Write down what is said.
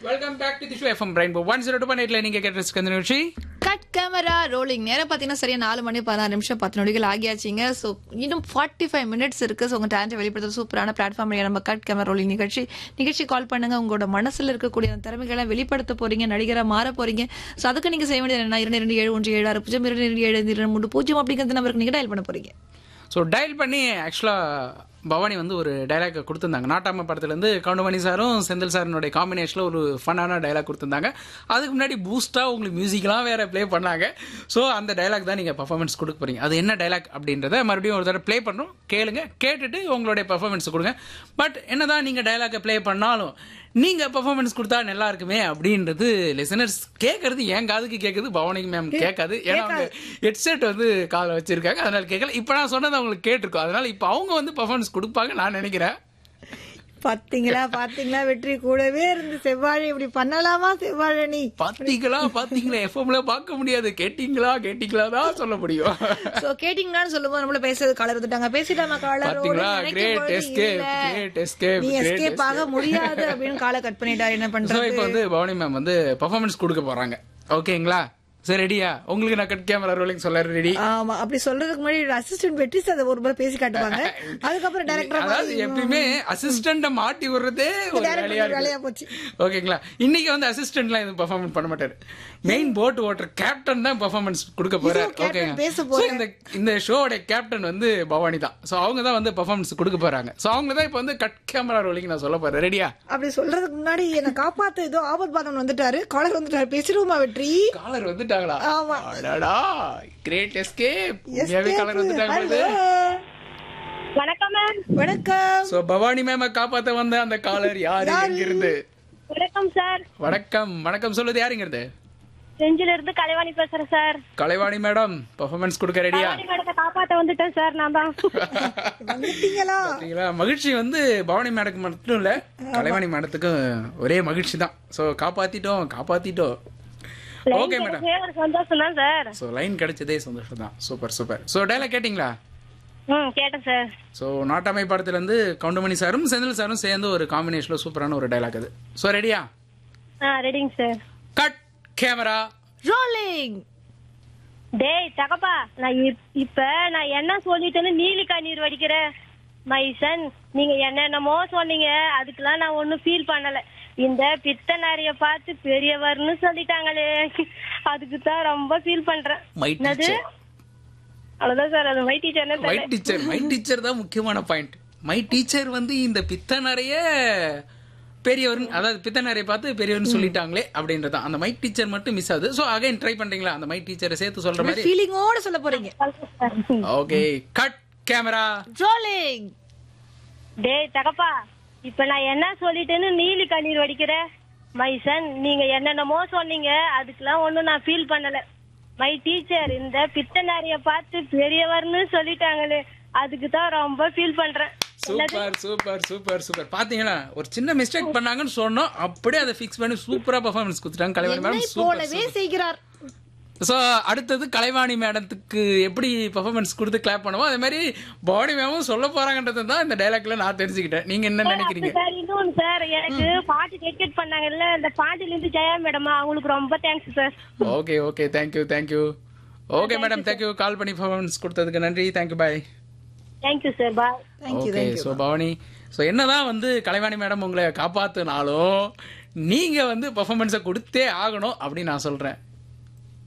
Welcome back to திஷு FM brain one zero two point எயிட்ல நீங்க கேட்டு இந்த நிகழ்ச்சி கட் கேமரா ரோலிங் நேரம் பார்த்தீங்கன்னா சரியா நாலு மணி பதினாறு நிமிஷம் பத்து நொடிகள் ஆகியாச்சுங்க ஸோ இன்னும் ஃபார்ட்டி ஃபைவ் மினிட்ஸ் இருக்கு ஸோ உங்க டேலண்ட் வெளிப்படுத்துற சூப்பரான பிளாட்ஃபார்ம் நம்ம கட் கேமரா ரோலிங் நிகழ்ச்சி நிகழ்ச்சி கால் பண்ணுங்க உங்களோட மனசுல இருக்கக்கூடிய அந்த திறமைகளை வெளிப்படுத்த போறீங்க நடிகரா மாற போறீங்க ஸோ அதுக்கு நீங்க செய்ய வேண்டியது என்ன இரண்டு இரண்டு ஏழு ஒன்று ஏழு ஆறு பூஜ்ஜியம் இரண்டு இரண்டு ஏழு ஐந்து இரண்டு மூணு பூஜ்ஜியம் அப்படிங்கிறது நம்பருக்கு நீங்க டயல் பண்ண போறீங்க ஸோ டயல் பண்ணி ஆக்சுவலாக பவானி வந்து ஒரு டைலாக் கொடுத்துருந்தாங்க நாட்டாம படத்துலேருந்து கவுண்டமணி சாரும் செந்தில் சாரினுடைய காம்பினேஷனில் ஒரு ஃபன்னான டைலாக் கொடுத்துருந்தாங்க அதுக்கு முன்னாடி பூஸ்டாக உங்களுக்கு மியூசிக்லாம் வேற ப்ளே பண்ணாங்க ஸோ அந்த டைலாக் தான் நீங்கள் பர்ஃபார்மன்ஸ் கொடுக்க போறீங்க அது என்ன டைலாக் அப்படின்றத மறுபடியும் ஒரு தடவை ப்ளே பண்ணுறோம் கேளுங்க கேட்டுட்டு உங்களுடைய பர்ஃபார்மன்ஸ் கொடுங்க பட் என்னதான் நீங்கள் டைலாக்கை ப்ளே பண்ணாலும் நீங்க பெர்ஃபார்மன்ஸ் கொடுத்தா நல்லா இருக்குமே அப்படின்றது லிசனர்ஸ் கேட்கறது என் காதுக்கு கேட்குது பவானிக்கு மேம் கேட்காது ஏன்னா அவங்க ஹெட்செட் வந்து காதில் வச்சிருக்காங்க அதனால கேட்கல இப்போ நான் சொன்னது அவங்களுக்கு கேட்டிருக்கோம் அதனால இப்போ அவங்க வந்து பெர்ஃபார்மன்ஸ் கொடுப்பாங்க நான் நினைக்கிறேன் பாத்தீங்களா பாத்தீங்களா வெற்றி கூடவே இருந்து செவ்வாழை இப்படி பண்ணலாமா செவ்வாழை நீ பாத்தீங்களா பாத்தீங்களா எஃப்எம்ல பார்க்க முடியாது கேட்டீங்களா கேட்டீங்களா தான் சொல்ல முடியும் சோ கேட்டிங்களான்னு சொல்லும்போது நம்மள பேசுறது காலர் வந்துட்டாங்க பேசிட்டாமா காலர் பாத்தீங்களா? Great escape, great escape, நீ great எஸ்கேப் ஆக முடியாது அப்படின்னு காலை கட் பண்ணிட்டாரு என்ன ஸோ பண்றது இப்போ வந்து பவானி மேம் வந்து பெர்ஃபார்மன்ஸ் கொடுக்க போறாங்க ஓகேங்களா சரி ரெடியா உங்களுக்கு நான் கட் கேமரா ரோலிங் சொல்ல ரெடி ஆமா அப்படி சொல்றதுக்கு முன்னாடி அசிஸ்டன்ட் வெற்றி சார் அதை ஒரு முறை பேசி காட்டுவாங்க அதுக்கப்புறம் அதாவது டைரக்டர் எப்பயுமே அசிஸ்டண்ட மாட்டி விடுறதே ஒரு Director வேலையா வேலையா இருக்கு போச்சு. ஓகேங்களா இன்னைக்கு வந்து அசிஸ்டன்ட்லாம் எதுவும் பெர்ஃபார்மன்ஸ் பண்ண மாட்டாரு மெயின் போட் ஓட்டுற கேப்டன் தான் பெர்ஃபார்மன்ஸ் கொடுக்க போறாரு இதுவும் captain ஓகேங்க பேச So, இந்த இந்த ஷோவோட கேப்டன் வந்து பவானி தான் சோ அவங்க தான் வந்து பெர்ஃபார்மன்ஸ் கொடுக்க போறாங்க சோ அவங்க தான் இப்போ வந்து கட் கேமரா ரோலிங் நான் சொல்ல போறேன் ரெடியா அப்படி சொல்றதுக்கு முன்னாடி என்ன காப்பாத்து ஏதோ ஆபத் பாதம் வந்துட்டாரு காலர் வந்துட்டாரு பேசிடுவோமா வெற்றி காலர் வந்துட்டாங்களா ஆமா. அடடா கிரேட் எஸ்கேப் உண்மையாவே காலர் வந்துட்டாங்க Hello. வணக்கம் மேம் வணக்கம் சோ பவானி மேம காப்பாத்த வந்த அந்த காலர் யாரு எங்க இருந்து வணக்கம் சார் வணக்கம் வணக்கம் சொல்லுது யாருங்கிறது செஞ்சில இருந்து கலைவாணி பேசுறேன் சார் கலைவாணி மேடம் பெர்ஃபார்மன்ஸ் கொடுக்க ரெடியா கலைவாணி மேடத்தை காப்பாத்த வந்துட்டேன் சார் நான் தான் வந்துட்டீங்களா பாத்தீங்களா மகிழ்ச்சி வந்து பவானி மேடத்துக்கு மட்டும் இல்ல கலைவாணி மேடத்துக்கும் ஒரே மகிழ்ச்சி தான் சோ காப்பாத்திட்டோம் காப்பாத்திட்டோம் ஓகே மேடம் கிடைச்சதே ஒரு சந்தோஷம் தான் சார் சோ லைன் கிடைச்சதே சந்தோஷம் தான் சூப்பர் சூப்பர் சோ டைலாக் கேட்டிங்களா ம் கேட்டேன் சார் சோ நாட்டாமை படத்துல இருந்து கவுண்டமணி சாரும் செந்தில் சாரும் சேர்ந்து ஒரு காம்பினேஷன்ல சூப்பரான ஒரு டைலாக் அது சோ ரெடியா ஆ ரெடிங்க சார் கட் கேமரா ரோலிங் டேய் தகப்பா நான் இப்- இப்ப நான் என்ன சொல்லிட்டேன்னு நீலி கண்ணீர் வடிக்கிற மைசன் நீங்க என்னென்னமோ சொன்னீங்க அதுக்கெல்லாம் நான் ஒண்ணும் ஃபீல் பண்ணல இந்த பித்த நிறைய பார்த்து பெரியவர்னு சொல்லிட்டாங்களே அதுக்கு தான் ரொம்ப ஃபீல் பண்றேன் மை என்னது டீச்சர் அவ்வளவுதான் சார் அது மை டீச்சர்னு மை டீச்சர் மை டீச்சர் தான் முக்கியமான பாயிண்ட் மை டீச்சர் வந்து இந்த பித்த நிறைய பெரியவர் அதாவது பித்த நிறைய பார்த்து பெரியவர்னு சொல்லிட்டாங்களே அப்படின்றது அந்த மை டீச்சர் மட்டும் மிஸ் ஆகுது சோ அகைன் ட்ரை பண்றீங்களா அந்த மை டீச்சரை சேர்த்து சொல்ற மாதிரி ஃபீலிங்கோட சொல்ல போறீங்க ஓகே கட் கேமரா ரோலிங் டேய் தகப்பா இப்ப நான் என்ன சொல்லிட்டேன்னு நீலி கண்ணீர் வடிக்கிற மைசன் நீங்க என்னென்னமோ சொன்னீங்க அதுக்கெல்லாம் ஒண்ணும் நான் ஃபீல் பண்ணல மை டீச்சர் இந்த பித்த நிறைய பார்த்து பெரியவர்னு சொல்லிட்டாங்களே அதுக்கு தான் ரொம்ப ஃபீல் பண்றேன் சூப்பர் சூப்பர் சூப்பர் சூப்பர் பாத்தீங்களா ஒரு சின்ன மிஸ்டேக் பண்ணாங்கன்னு சொன்னோம் அப்படியே அதை ஃபிக்ஸ் பண்ணி சூப்பரா பெர்ஃபார்மன்ஸ் கொடுத்துட்டாங்க கலைவாணி என்னை மேடம் சூப்பர் போலவே செய்கிறார் ஸோ அடுத்தது கலைவாணி மேடத்துக்கு எப்படி பெர்ஃபார்மன்ஸ் கொடுத்து கிளாப் பண்ணுவோம் அதே மாதிரி பாடி மேமும் சொல்ல போறாங்கன்றது தான் இந்த டைலாக்ல நான் தெரிஞ்சுக்கிட்டேன் நீங்க என்ன நினைக்கிறீங்க சார் இன்னொன்னு சார் எனக்கு பாட்டு டெடிகேட் பண்ணாங்கல்ல இந்த பாட்டுல இருந்து ஜெயா மேடம் அவங்களுக்கு ரொம்ப thanks sir okay okay thank you thank you okay madam thank you call பண்ணி பெர்ஃபார்மன்ஸ் கொடுத்ததுக்கு நன்றி thank you bye thank you sir bye okay so Bhavani so என்னதான் வந்து கலைவாணி மேடம் உங்களை காப்பாத்துனாலும் நீங்க வந்து பெர்ஃபார்மன்ஸை கொடுத்தே ஆகணும் அப்படின்னு நான் சொல்றேன்